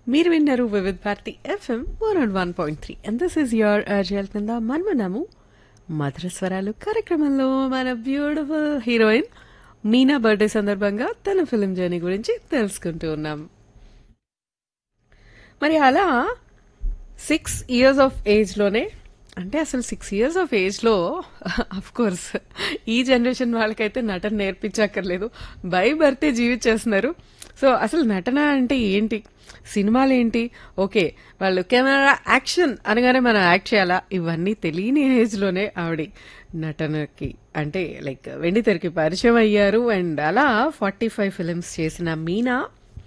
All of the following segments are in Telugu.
మీరు విన్నారు Vividh Bharati FM one and one point three and this is your RJ కింద మనమనము మధుర స్వరాలు కార్యక్రమంలో మన బ్యూటిఫుల్ హీరోయిన్ మీనా బర్త్డే సందర్భంగా తన ఫిలిం జర్నీ గురించి తెలుసుకుంటూ ఉన్నాం మరి అలా సిక్స్ ఇయర్స్ ఆఫ్ ఏజ్లోనే అంటే అసలు సిక్స్ ఇయర్స్ ఆఫ్ ఏజ్లో అఫ్ కోర్స్ ఈ జనరేషన్ వాళ్ళకైతే నటన నేర్పించక్కర్లేదు బై బర్తే జీవించేస్తున్నారు సో అసలు నటన అంటే ఏంటి సినిమాలు ఏంటి ఓకే వాళ్ళు కెమెరా యాక్షన్ అనగానే మనం యాక్ట్ చేయాలా ఇవన్నీ తెలియని ఏజ్లోనే ఆవిడ నటనకి అంటే లైక్ వెండి తెరకి పరిచయం అయ్యారు అండ్ అలా ఫార్టీ ఫైవ్ ఫిలిమ్స్ చేసిన మీనా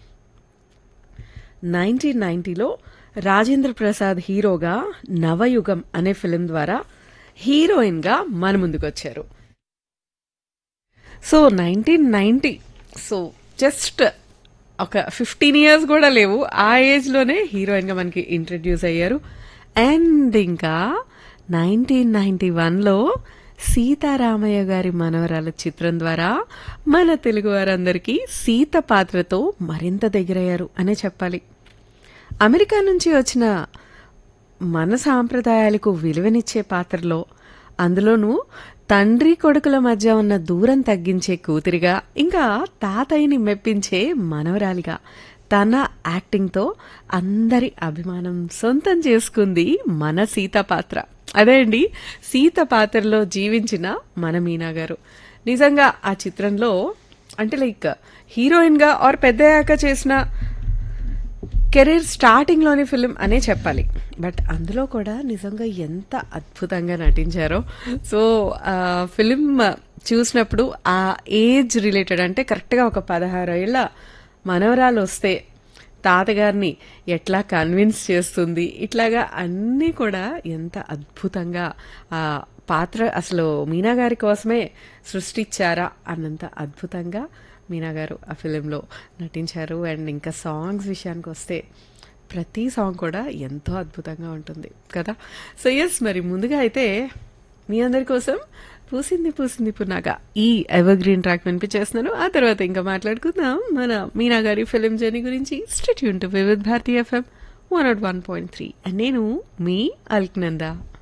నైన్టీన్ నైన్టీలో రాజేంద్ర ప్రసాద్ హీరోగా నవయుగం అనే ఫిలిం ద్వారా హీరోయిన్గా మన ముందుకు వచ్చారు so nineteen ninety so just ఒక ఫిఫ్టీన్ ఇయర్స్ కూడా లేవు ఆ ఏజ్లోనే హీరోయిన్గా మనకి ఇంట్రడ్యూస్ అయ్యారు అండ్ ఇంకా నైన్టీన్ నైన్టీ వన్లో సీతారామయ్య గారి మనవరాల చిత్రం ద్వారా మన తెలుగు వారందరికీ సీత పాత్రతో మరింత దగ్గరయ్యారు అనే చెప్పాలి అమెరికా నుంచి వచ్చిన మన సాంప్రదాయాలకు విలువనిచ్చే పాత్రలో అందులోనూ తండ్రి కొడుకుల మధ్య ఉన్న దూరం తగ్గించే కూతురిగా ఇంకా తాతయ్యని మెప్పించే మనవరాలిగా తన యాక్టింగ్తో అందరి అభిమానం సొంతం చేసుకుంది మన సీత పాత్ర అదే అండి సీత పాత్రలో జీవించిన మన మీనా గారు నిజంగా ఆ చిత్రంలో అంటే లైక్ హీరోయిన్గా ఆర్ పెద్దయ్యాక చేసిన కెరీర్ స్టార్టింగ్లోని ఫిలిం అనే చెప్పాలి బట్ అందులో కూడా నిజంగా ఎంత అద్భుతంగా నటించారో సో ఫిలిం చూసినప్పుడు ఆ ఏజ్ రిలేటెడ్ అంటే కరెక్ట్గా ఒక పదహారు ఏళ్ళ మనవరాలు వస్తే తాతగారిని ఎట్లా కన్విన్స్ చేస్తుంది ఇట్లాగా అన్నీ కూడా ఎంత అద్భుతంగా ఆ పాత్ర అసలు మీనా గారి కోసమే సృష్టించారా అన్నంత అద్భుతంగా మీనా గారు ఆ ఫిలింలో నటించారు అండ్ ఇంకా సాంగ్స్ విషయానికి వస్తే ప్రతి సాంగ్ కూడా ఎంతో అద్భుతంగా ఉంటుంది కదా సో ఎస్ మరి ముందుగా అయితే మీ అందరి కోసం పూసింది పూసింది పున్నాగా ఈ ఎవర్ గ్రీన్ ట్రాక్ వినిపించేస్తున్నాను ఆ తర్వాత ఇంకా మాట్లాడుకుందాం మన మీనా గారి ఫిలిం జర్నీ గురించి stay tuned to Vividh Bharati FM one nought one point three and నేను మీ అల్క్నందా